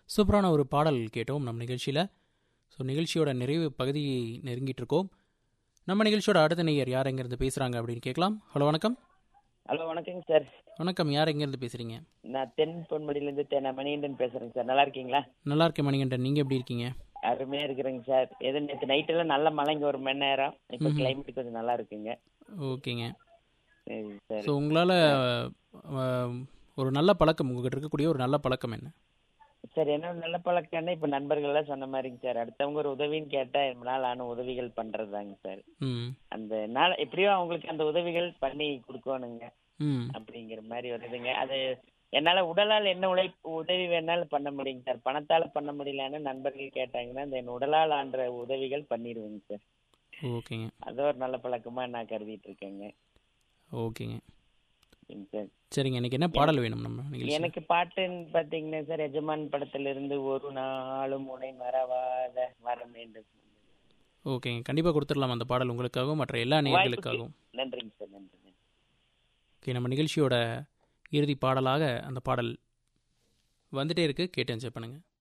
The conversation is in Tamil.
சூப்பரான ஒரு பாடல் கேட்டோம் நம்ம நிகழ்ச்சியில் ஸோ நிகழ்ச்சியோட நிறைவு பகுதியை நெருங்கிட்டு இருக்கோம் நம்ம நிகழ்ச்சியோட அடுத்த நேயர் யார் எங்கேருந்து பேசுகிறாங்க அப்படின்னு கேட்கலாம் ஹலோ வணக்கம் ஹலோ வணக்கங்க சார் வணக்கம் யார் எங்கேருந்து பேசுகிறீங்க நான் தென் பொன்முடியிலேருந்து தென் மணிகண்டன் பேசுறேங்க சார் நல்லா இருக்கீங்களா நல்லா இருக்கேன் மணிகண்டன் நீங்கள் எப்படி இருக்கீங்க அருமையா இருக்கிறேங்க சார் எது நேற்று நைட்டெல்லாம் நல்ல மழைங்க ஒரு மணி நேரம் இப்போ ம்ஹும். கிளைமேட் கொஞ்சம் நல்லா இருக்குங்க ஓகேங்க சரி சார் ஸோ உங்களால் ஒரு நல்ல பழக்கம் உங்ககிட்ட இருக்கக்கூடிய ஒரு நல்ல பழக்கம் என்ன சார் என்ன நல்ல பழக்கம்னா இப்போ நண்பர்கள் எல்லாம் சொன்ன மாதிரிங்க சார் அடுத்தவங்க ஒரு உதவின்னு கேட்டா ரொம்ப நாள் ஆன உதவிகள் பண்றதுதாங்க சார் ம் அந்த நாள் எப்படியோ அவங்களுக்கு அந்த உதவிகள் பண்ணி கொடுக்கணுங்க ம் அப்படிங்கிற மாதிரி ஒரு இதுங்க அது என்னால உடலால் என்ன உழைப்பு உதவி வேணாலும் பண்ண முடியுங்க சார் பணத்தால பண்ண முடியலன்னு நண்பர்கள் கேட்டாங்கன்னா அந்த என் உடலால் ஆன்ற உதவிகள் பண்ணிடுவேங்க சார் ஓகேங்க அது ஒரு நல்ல பழக்கமா நான் கருதிட்டு இருக்கேங்க ஓகேங்க சரிங்க சார் சரிங்க இன்னைக்கு என்ன பாடல் வேணும் நம்ம நிகழ்ச்சி எனக்கு பாட்டுன்னு பாத்தீங்கன்னா சார் எஜமான் படத்துல இருந்து ஒரு நாளும் உனை மறவாத வர வேண்டும் ஓகேங்க கண்டிப்பாக கொடுத்துடலாம் அந்த பாடல் உங்களுக்காகவும் மற்ற எல்லா நேயர்களுக்காகவும் நன்றிங்க சார் நன்றி நன்றி ஓகே நம்ம நிகழ்ச்சியோட இறுதி பாடலாக அந்த பாடல் வந்துட்டே இருக்கு கேட்டு என்ஜாய் பண்ணுங்கள்